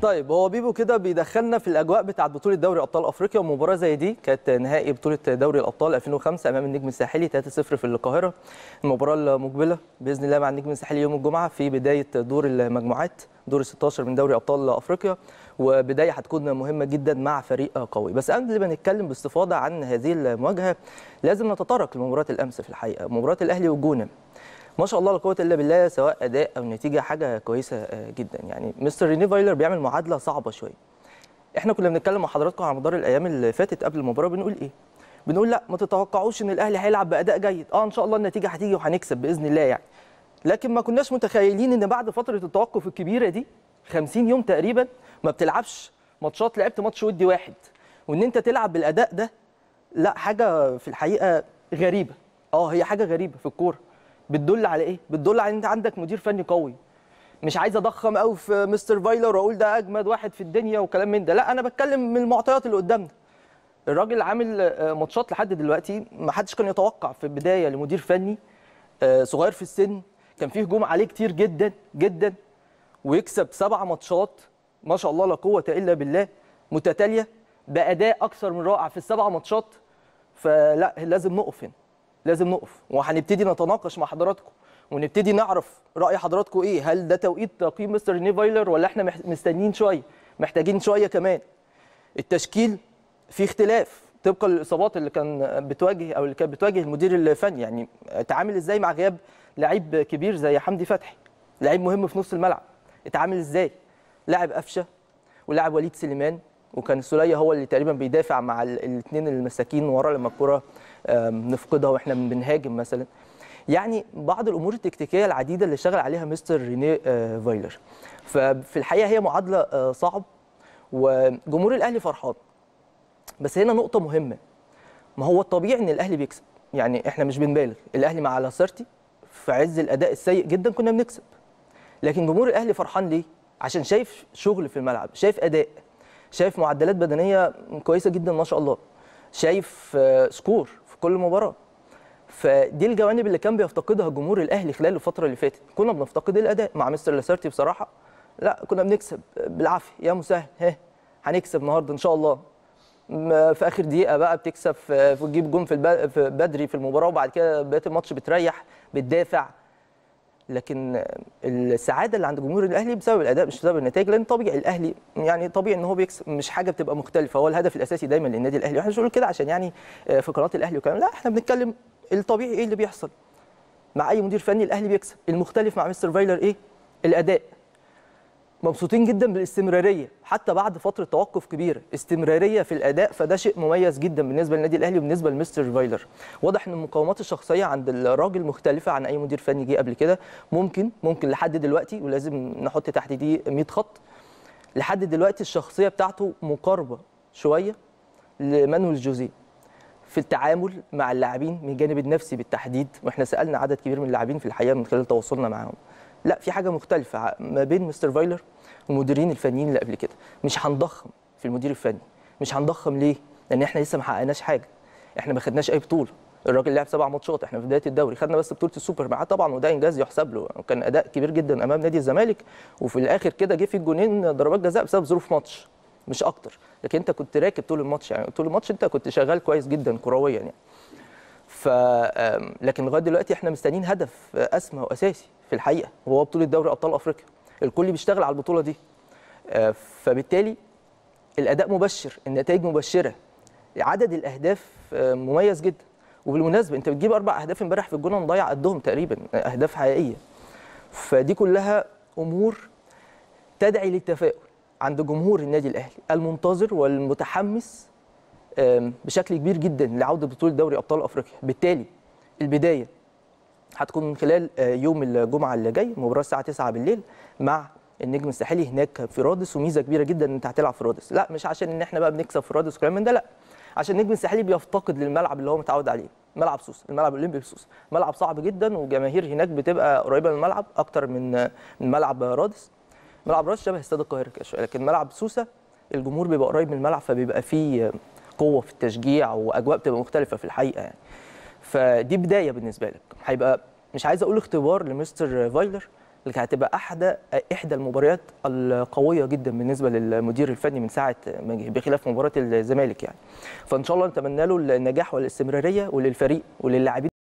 طيب هو بيبو كده بيدخلنا في الاجواء بتاعه بطوله دوري ابطال افريقيا ومباراه زي دي كانت نهائي بطوله دوري الابطال 2005 امام النجم الساحلي 3-0 في القاهره المباراه المقبله باذن الله مع النجم الساحلي يوم الجمعه في بدايه دور المجموعات دور 16 من دوري ابطال افريقيا وبدايه هتكون مهمه جدا مع فريق قوي بس قبل ما نتكلم باستفاضه عن هذه المواجهه لازم نتطرق لمباراه الامس في الحقيقه مباراه الاهلي والجونه ما شاء الله لا قوه الا بالله سواء اداء او نتيجه حاجه كويسه جدا يعني مستر ريني فايلر بيعمل معادله صعبه شويه احنا كنا بنتكلم مع حضراتكم على مدار الايام اللي فاتت قبل المباراه بنقول ايه بنقول لا ما تتوقعوش ان الاهلي هيلعب باداء جيد اه ان شاء الله النتيجه هتيجي وهنكسب باذن الله يعني لكن ما كناش متخيلين ان بعد فتره التوقف الكبيره دي 50 يوم تقريبا ما بتلعبش ماتشات لعبت ماتش ودي واحد وان انت تلعب بالاداء ده لا حاجه في الحقيقه غريبه اه هي حاجه غريبه في الكوره بتدل على ايه بتدل على ان انت عندك مدير فني قوي مش عايز اضخم قوي في مستر فايلر واقول ده اجمد واحد في الدنيا وكلام من ده لا انا بتكلم من المعطيات اللي قدامنا الراجل عامل ماتشات لحد دلوقتي ما حدش كان يتوقع في البدايه لمدير فني صغير في السن كان فيه هجوم عليه كتير جدا جدا ويكسب سبع ماتشات ما شاء الله لا قوه الا بالله متتاليه باداء اكثر من رائع في السبع ماتشات فلا لازم نقف هنا لازم نقف وهنبتدي نتناقش مع حضراتكم ونبتدي نعرف راي حضراتكم ايه هل ده توقيت تقييم مستر ريني فايلر ولا احنا مستنيين شويه محتاجين شويه كمان التشكيل فيه اختلاف طبقا للاصابات اللي كان بتواجه او اللي كانت بتواجه المدير الفني يعني اتعامل ازاي مع غياب لعيب كبير زي حمدي فتحي لعيب مهم في نص الملعب اتعامل ازاي لاعب قفشه ولاعب وليد سليمان وكان السوليه هو اللي تقريبا بيدافع مع الاثنين المساكين ورا لما الكره نفقدها واحنا بنهاجم مثلا يعني بعض الامور التكتيكيه العديده اللي اشتغل عليها مستر ريني فايلر ففي الحقيقه هي معادله صعب وجمهور الاهلي فرحان بس هنا نقطه مهمه ما هو الطبيعي ان الاهلي بيكسب يعني احنا مش بنبالغ الاهلي مع لاسارتي في عز الاداء السيء جدا كنا بنكسب لكن جمهور الاهلي فرحان ليه عشان شايف شغل في الملعب شايف اداء شايف معدلات بدنيه كويسه جدا ما شاء الله شايف سكور في كل مباراه فدي الجوانب اللي كان بيفتقدها جمهور الاهلي خلال الفتره اللي فاتت كنا بنفتقد الاداء مع مستر لاسارتي بصراحه لا كنا بنكسب بالعافيه يا مسهل ها هنكسب النهارده ان شاء الله في اخر دقيقه بقى بتكسب وتجيب جون في بدري في المباراه وبعد كده بقيه الماتش بتريح بتدافع لكن السعاده اللي عند جمهور الاهلي بسبب الاداء مش بسبب النتائج لان طبيعي الاهلي يعني طبيعي ان هو بيكسب مش حاجه بتبقى مختلفه هو الهدف الاساسي دايما للنادي الاهلي واحنا مش بنقول كده عشان يعني في قناه الاهلي وكلام لا احنا بنتكلم الطبيعي ايه اللي بيحصل مع اي مدير فني الاهلي بيكسب المختلف مع مستر فايلر ايه الاداء مبسوطين جدا بالاستمراريه حتى بعد فتره توقف كبيره استمراريه في الاداء فده شيء مميز جدا بالنسبه للنادي الاهلي وبالنسبه لمستر فايلر واضح ان المقاومات الشخصيه عند الراجل مختلفه عن اي مدير فني جه قبل كده ممكن ممكن لحد دلوقتي ولازم نحط تحت دي 100 خط لحد دلوقتي الشخصيه بتاعته مقاربه شويه لمانويل جوزيه في التعامل مع اللاعبين من الجانب النفسي بالتحديد واحنا سالنا عدد كبير من اللاعبين في الحقيقه من خلال تواصلنا معاهم لا في حاجه مختلفه ما بين مستر فايلر والمديرين الفنيين اللي قبل كده مش هنضخم في المدير الفني مش هنضخم ليه لان احنا لسه ما حققناش حاجه احنا ما خدناش اي بطوله الراجل لعب سبع ماتشات احنا في بدايه الدوري خدنا بس بطوله السوبر معاه طبعا وده انجاز يحسب له كان اداء كبير جدا امام نادي الزمالك وفي الاخر كده جه في الجونين ضربات جزاء بسبب ظروف ماتش مش اكتر لكن انت كنت راكب طول الماتش يعني طول الماتش انت كنت شغال كويس جدا كرويا يعني ف لكن لغايه دلوقتي احنا مستنيين هدف اسمى واساسي في الحقيقه وهو بطوله دوري ابطال افريقيا الكل بيشتغل على البطوله دي فبالتالي الاداء مبشر النتائج مبشره عدد الاهداف مميز جدا وبالمناسبه انت بتجيب اربع اهداف امبارح في الجونه مضيع قدهم تقريبا اهداف حقيقيه فدي كلها امور تدعي للتفاؤل عند جمهور النادي الاهلي المنتظر والمتحمس بشكل كبير جدا لعوده بطوله دوري ابطال افريقيا بالتالي البدايه هتكون من خلال يوم الجمعه اللي جاي مباراه الساعه 9 بالليل مع النجم الساحلي هناك في رادس وميزه كبيره جدا ان انت هتلعب في رادس لا مش عشان ان احنا بقى بنكسب في رادس وكلام من ده لا عشان النجم الساحلي بيفتقد للملعب اللي هو متعود عليه ملعب سوسه الملعب الاولمبي في سوسه ملعب صعب جدا وجماهير هناك بتبقى قريبه من الملعب اكتر من من ملعب رادس ملعب رادس شبه استاد القاهره كده شويه لكن ملعب سوسه الجمهور بيبقى قريب من الملعب فبيبقى فيه قوه في التشجيع واجواء بتبقى مختلفه في الحقيقه يعني فدي بدايه بالنسبه لك هيبقى مش عايز اقول اختبار لمستر فايلر اللي كانت هتبقى احدى احدى المباريات القويه جدا بالنسبه للمدير الفني من ساعه ما جه بخلاف مباراه الزمالك يعني فان شاء الله نتمنى له النجاح والاستمراريه وللفريق وللاعبين